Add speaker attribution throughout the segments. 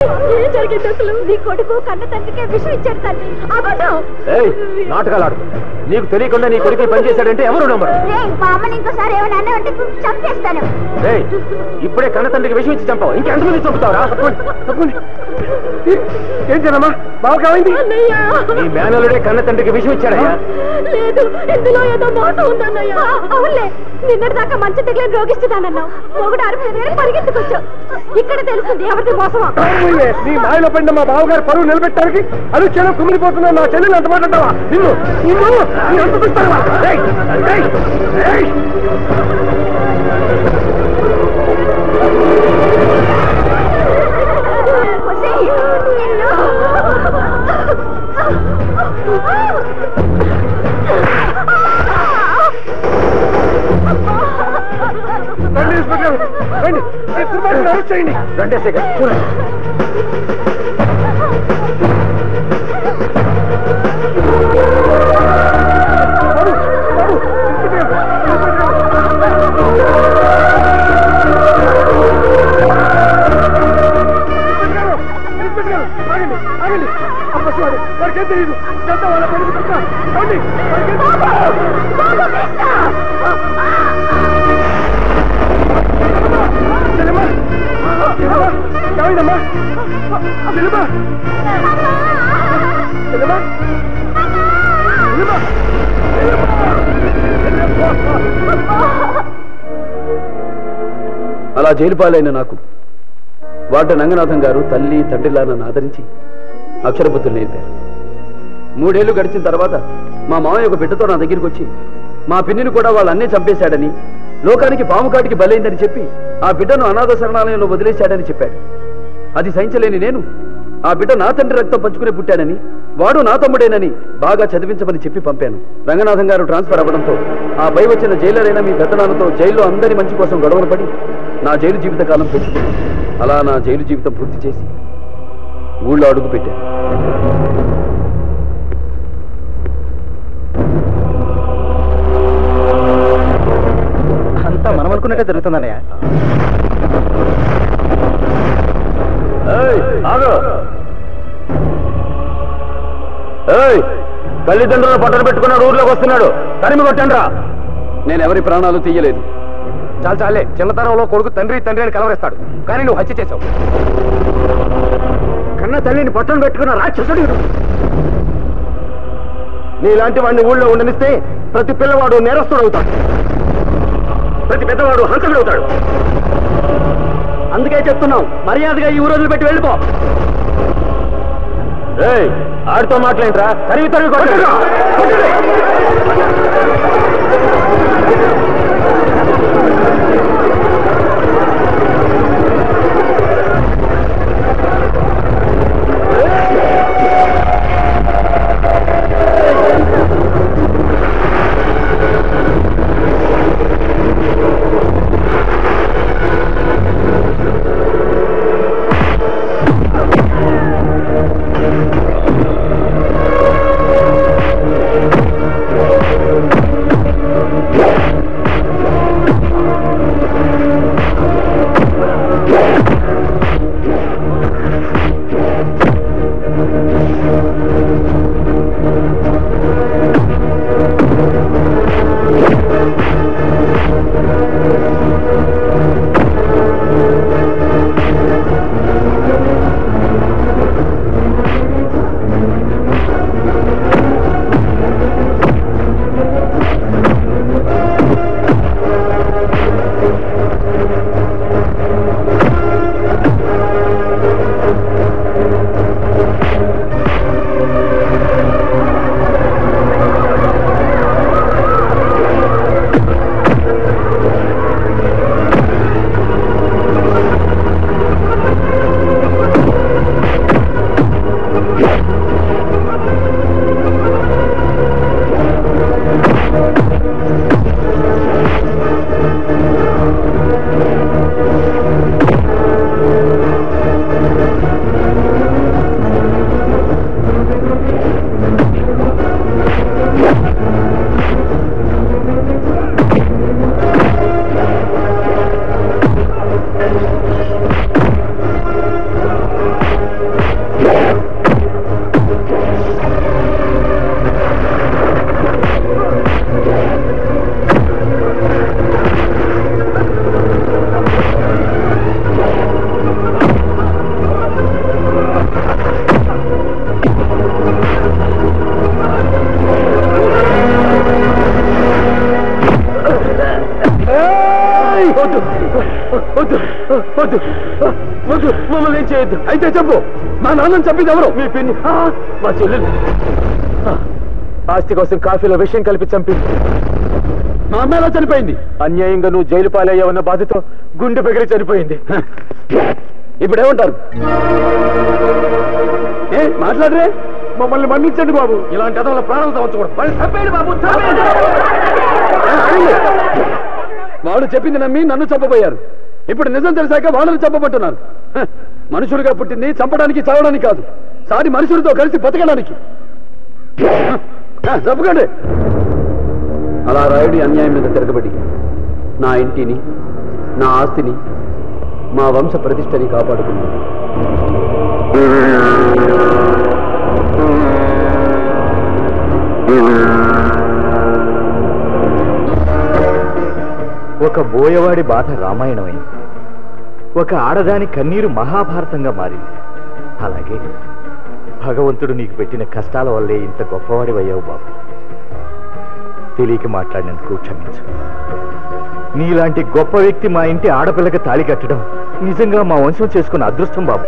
Speaker 1: ఏం జరిగింది అసలు నీ కొడుకు కన్న తండ్రికే విషయం ఇచ్చాడు తల్లి అబద్ధం
Speaker 2: ఏయ్ నాటకాలు నీకు తెలియకుండా నీ కొడుకు పని చేశాడంటే ఎవరు నమ్మరు
Speaker 1: రేయ్, మా అమ్మని ఇంకోసారి ఏమైనా అన్నా అంటే చంపేస్తాను
Speaker 2: ఏయ్ ఇప్పుడే కన్న తండ్రికి విషయం ఇచ్చి చంపావు ఇంకెంతమంది చంపుతావరా ఏంటేనమ్మా బాగా కావాలి నీ మేనలుడే కన్న తండ్రికి విషయం ఇచ్చాడయ్యా
Speaker 1: లేదు ఇందులో ఏదో మోసం ఉందన్నయ్య అవునులే నిన్నటి దాకా మంచి తగిలిన రోగిస్తుందానన్నావు మొగుడు అరవై పరిగెత్తుకొచ్చావు ఇక్కడ తెలుస్తుంది ఎవరిది మోసమా
Speaker 2: నీ మాయలో పడిన మా బావగారు పరువు నిలబెట్టడానికి అనుక్షణం కుమిలిపోతున్నా నా చెల్లెలు అంత మాట్లాడతావా నిన్ను నిన్ను నీ అంత చూస్తావా ఏయ్, ఏయ్, ఏయ్.
Speaker 1: ఒసేయ్, నిన్ను.
Speaker 2: రండి ఇన్స్పెక్టర్ రండి ఈ దుర్మార్గుని అరెస్ట్ చేయండి రండి శేఖర్ చూడండి బాబు, బాబు, ఇన్స్పెక్టర్ గారు, ఇన్స్పెక్టర్ గారు. ఇన్స్పెక్టర్ గారు, ఇన్స్పెక్టర్ గారు, ఆగండి, ఆగండి. ఆ పసివాడు, వాడికేం తెలియదు ఇదంతా వాళ్ళ కొడుకు కృష్ణ. రండి, వాడికేం తెలియదు. చెల్లెమ్మా, చెల్లెమ్మా, ఏమైందమ్మా? చెల్లెమ్మా, చెల్లెమ్మా, చెల్లెమ్మా,
Speaker 3: అలా జైలు పాలైన నాకు వార్డ రంగనాథం గారు తల్లి తండ్రిలా నన్ను ఆదరించి అక్షరబుద్ధులు నేర్పారు మూడేళ్లు గడిచిన తర్వాత మా మామయ్య ఒక బిడ్డతో నా దగ్గరికి వచ్చి మా పిన్నిని కూడా వాళ్ళ అన్నే చంపేశాడని లోకానికి పాము కాటికి బలైందని చెప్పి ఆ బిడ్డను అనాథ శరణాలయంలో వదిలేశాడని చెప్పాడు అది సహించలేని నేను ఆ బిడ్డ నా తండ్రి రక్తం పంచుకునే పుట్టానని వాడు నా తమ్ముడేనని బాగా చదివించమని చెప్పి పంపాను రంగనాథం గారు ట్రాన్స్ఫర్ అవ్వడంతో ఆ పై వచ్చిన జైలరైన మీ పెద్దనాన్నతో జైల్లో అందరి మంచి కోసం గొడవలు పడి నా జైలు జీవితకాలం పెంచుకున్నాను అలా నా జైలు జీవితం పూర్తి చేసి ఊళ్ళో అడుగు పెట్టాను
Speaker 2: అంతా మనం అనుకున్నట్టే జరుగుతుందన్నయ్య ఆగు ఏయ్ తల్లిదండ్రులను పట్టణ పెట్టుకున్నాడు ఊర్లోకి వస్తున్నాడు తరిమి కొట్టండి రా
Speaker 3: నేను ఎవరి ప్రాణాలు తీయలేదు
Speaker 2: చాలు చాలే చిన్నతనంలో కొడుకు తండ్రి తండ్రి అని కలవరేస్తాడు కానీ నువ్వు హత్య చేసావు కన్న తల్లిని పట్టణం పెట్టుకున్న రాక్షసుడు వీడు. నీలాంటి వాడిని ఊళ్ళో ఉండనిస్తే ప్రతి పిల్లవాడు నేరస్తుడు అవుతాడు ప్రతి పెద్దవాడు హంతకుడు అవుతాడు అందుకే చెప్తున్నాం మర్యాదగా ఈ ఊరోజులు పెట్టి వెళ్ళిపో ఏయ్ ఆడితో మాట్లాడరా తరివి తరివి కొట్టండి.
Speaker 3: వద్దు వద్దు మమ్మల్ని ఏం చేయొద్దు అయితే చెప్పు మా నాన్నని చెప్పింది ఎవరు మీ పిన్ని ఆ, మా చెల్లెలు ఆ, ఆస్తి కోసం కాఫీలో విషయం కలిపి చంపింది మా అమ్మ ఎలా చనిపోయింది అన్యాయంగా నువ్వు జైలు పాలయ్యావన్న బాధతో గుండె పెగిరి చనిపోయింది ఇప్పుడు ఏమంటారు ఏ మాట్లాడరే మమ్మల్ని మన్నించండి బాబు ఇలాంటి అదవుల ప్రాణాలు తవ్వకూడదు వాళ్ళు చంపేయండి బాబు చంపేయండి. ఏ, ఆగండి. వాడు చెప్పింది నమ్మి నన్ను చంపబోయారు ఇప్పుడు నిజం తెలిసాక వాళ్ళని చంపబట్టున్నారు హ, మనుషులుగా పుట్టింది చంపడానికి చావడానికి కాదు సాటి మనుషులతో కలిసి బతకడానికి హ, హ, చంపకండి అలా రాయుడి అన్యాయం మీద తిరగబడి నా ఇంటిని నా ఆస్తిని మా వంశ ప్రతిష్టని కాపాడుకున్నాను
Speaker 4: ఒక బోయవాడి బాధ రామాయణమైంది ఒక ఆడదాని కన్నీరు మహాభారతంగా మారింది అలాగే భగవంతుడు నీకు పెట్టిన కష్టాల వల్లే ఇంత గొప్పవాడివయ్యావు బాబు తెలియక మాట్లాడినందుకు క్షమించు నీలాంటి గొప్ప వ్యక్తి మా ఇంటి ఆడపిల్లకి తాళి కట్టడం నిజంగా మా వంశం చేసుకున్న అదృష్టం బాబు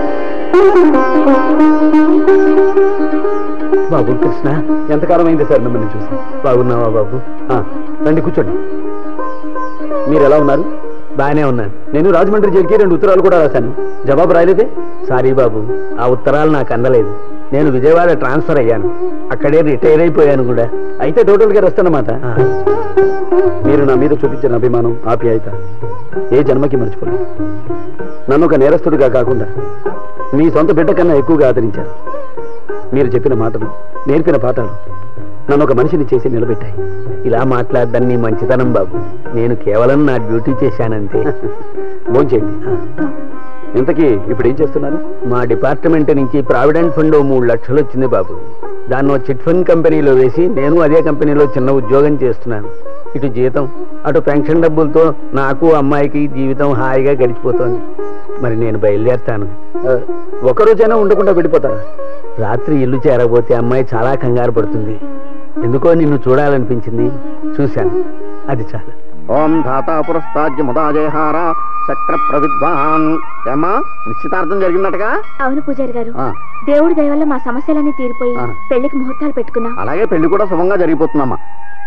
Speaker 3: బాబు కృష్ణ ఎంతకాలం అయింది సార్ మిమ్మల్ని చూసి బాగున్నావా బాబు ఆ, రండి కూర్చోండి మీరు ఎలా ఉన్నారు బాగానే ఉన్నాను నేను రాజమండ్రి జైలుకి రెండు ఉత్తరాలు కూడా రాశాను జవాబు రాయలేదే సారీ బాబు ఆ ఉత్తరాలు నాకు అందలేదు నేను విజయవాడ ట్రాన్స్ఫర్ అయ్యాను అక్కడే రిటైర్ అయిపోయాను కూడా అయితే టోటల్ గా వస్తానమాట మీరు నా మీద చూపించిన అభిమానం ఆప్యాయత ఏ జన్మకి మర్చిపోలేదు నన్ను ఒక నేరస్తుడిగా కాకుండా మీ సొంత బిడ్డ కన్నా ఎక్కువగా ఆదరించారు మీరు చెప్పిన మాటలు నేర్పిన పాఠాలు నన్ను ఒక మనిషిని చేసి నిలబెట్టాయి ఇలా మాట్లాడడం నీ మంచితనం బాబు నేను కేవలం నా డ్యూటీ చేశానంతే భోంచేయండి ఇంతకీ ఇప్పుడు ఏం చేస్తున్నారు మా డిపార్ట్మెంట్ నుంచి ప్రావిడెంట్ ఫండ్ ఓ మూడు లక్షలు వచ్చింది బాబు దాన్ని ఓ చిట్ ఫండ్ కంపెనీలో వేసి నేను అదే కంపెనీలో చిన్న ఉద్యోగం చేస్తున్నాను ఇటు జీతం అటు పెన్షన్ డబ్బులతో నాకు అమ్మాయికి జీవితం హాయిగా గడిచిపోతోంది మరి నేను బయలుదేరుతాను ఒకరోజైనా ఉండకుండా వెళ్ళిపోతారా రాత్రి ఇల్లు చేరబోతే అమ్మాయి చాలా కంగారు పడుతుంది ఎందుకో నిన్ను చూడాలనిపించింది చూశాను అది చాలు
Speaker 5: ఓం ధాతా పురస్తాద్య ముదాజయహార చక్ర ప్రవిద్వాన్ ఏమ్మా నిశ్చితార్థం జరిగిందటగా
Speaker 1: అవును పూజారి గారు
Speaker 5: ఆ,
Speaker 1: దేవుడి దయ వల్ల మా సమస్యలన్నీ తీరిపోయి
Speaker 5: ఆ.
Speaker 1: పెళ్లికి ముహూర్తాలు పెట్టుకున్నాం
Speaker 5: అలాగే పెళ్లి కూడా శుభంగా జరిగిపోతుందమ్మా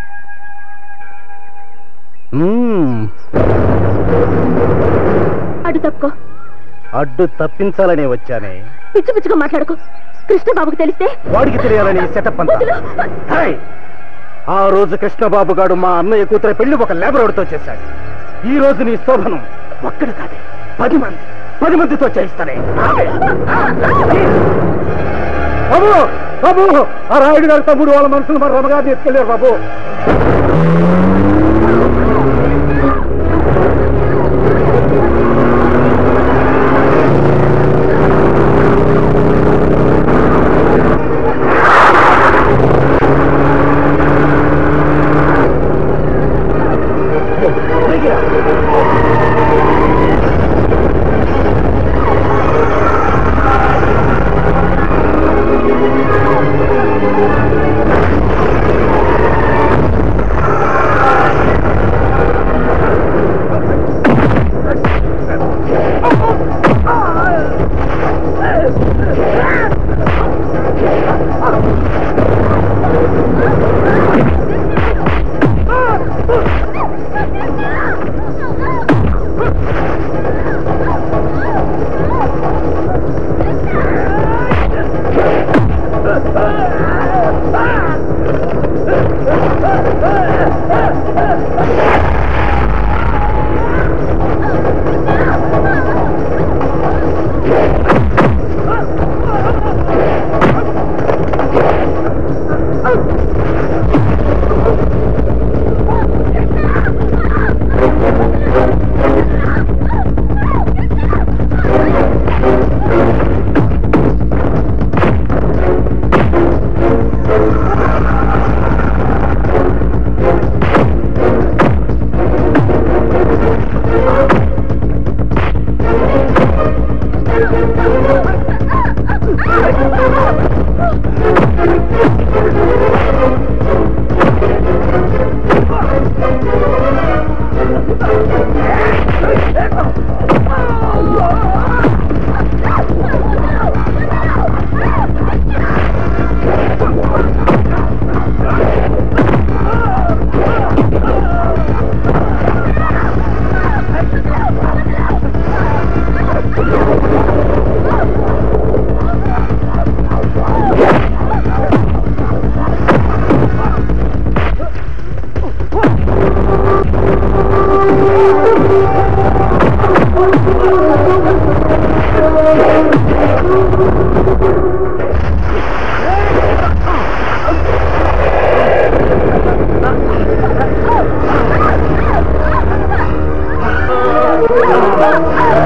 Speaker 1: అటు తప్పుకో
Speaker 4: అడ్డు తప్పించాలనే వచ్చానే
Speaker 1: పిచ్చి పిచ్చుగా మాట్లాడుకో కృష్ణబాబుకు తెలిస్తే
Speaker 4: వాడికి తెలియాలని సెటప్ అంతా
Speaker 1: వదిలు.
Speaker 4: హాయ్! ఆ రోజు కృష్ణబాబు గారు మా అన్నయ్య కూతురు పెళ్లి ఒక లేబరోడ్తో చేశాడు ఈ రోజు నీ శోభనం ఒక్కడు కాదే పది మంది పది మందితో చేయిస్తానే బాబు బాబు ఆ రాయుడు గారి తమ్ముడు వాళ్ళ మనుషులు మరి రమగారిని ఎత్తుకెళ్ళారు బాబు
Speaker 2: ఆ
Speaker 1: ఆ